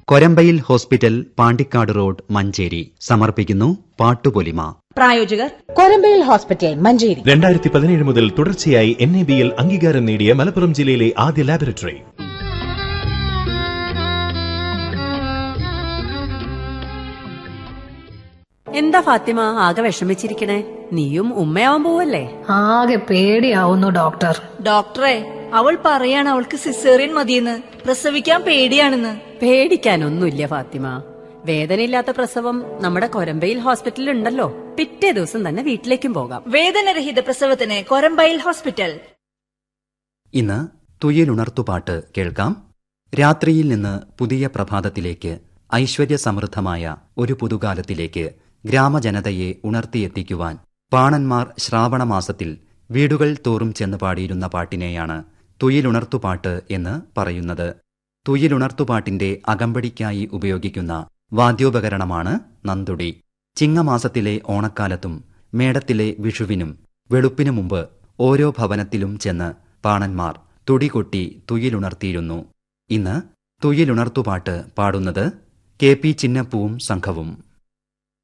Korambayil hospital Pandikkad road Manjeri സമർപ്പിക്കുന്നു പാട്ടുപൊലിമ പ്രായോജകർ കൊരമ്പയിൽ ഹോസ്പിറ്റൽ മഞ്ചേരി രണ്ടായിരത്തി പതിനേഴ് മുതൽ തുടർച്ചയായി എൻ എ ബിയിൽ അംഗീകാരം നേടിയ മലപ്പുറം ജില്ലയിലെ ആദ്യ ലാബറട്ടറി എന്താ ഫാത്തിമ ആകെ വിഷമിച്ചിരിക്കണേ നീയും ഉമ്മയാവാൻ പോവല്ലേ ആകെ പേടിയാവുന്നു ഡോക്ടർ ഡോക്ടറെ അവൾ പറയാണ് അവൾക്ക് സിസേറിയൻ മതിയെന്ന് പ്രസവിക്കാൻ പേടിയാണെന്ന് പേടിക്കാനൊന്നുമില്ല ഫാത്തിമ വേദനയില്ലാത്ത പ്രസവം നമ്മുടെ കൊരമ്പയിൽ ഹോസ്പിറ്റലിൽ ഉണ്ടല്ലോ പിറ്റേ ദിവസം തന്നെ വീട്ടിലേക്കും പോകാം വേദനരഹിത പ്രസവത്തിന് കൊരമ്പയിൽ ഹോസ്പിറ്റൽ ഇന്ന് തുയിലുണർത്തുപാട്ട് കേൾക്കാം രാത്രിയിൽ നിന്ന് പുതിയ പ്രഭാതത്തിലേക്ക് ഐശ്വര്യസമൃദ്ധമായ ഒരു പുതുകാലത്തിലേക്ക് ഗ്രാമജനതയെ ഉണർത്തിയെത്തിക്കുവാൻ പാണന്മാർ ശ്രാവണമാസത്തിൽ വീടുകൾ തോറും ചെന്ന് പാടിയിരുന്ന പാട്ടിനെയാണ് തുയിലുണർത്തുപാട്ട് എന്ന് പറയുന്നത് തുയിലുണർത്തുപാട്ടിന്റെ അകമ്പടിക്കായി ഉപയോഗിക്കുന്ന വാദ്യോപകരണമാണ് നന്തുടി ചിങ്ങമാസത്തിലെ ഓണക്കാലത്തും മേടത്തിലെ വിഷുവിനും വെളുപ്പിനു മുമ്പ് ഓരോ ഭവനത്തിലും ചെന്ന് പാണന്മാർ തുടികൊട്ടി തുയിലുണർത്തിയിരുന്നു ഇന്ന് തുയിലുണർത്തുപാട്ട് പാടുന്നത് കെ പി ചിന്നപ്പൂവും സംഘവും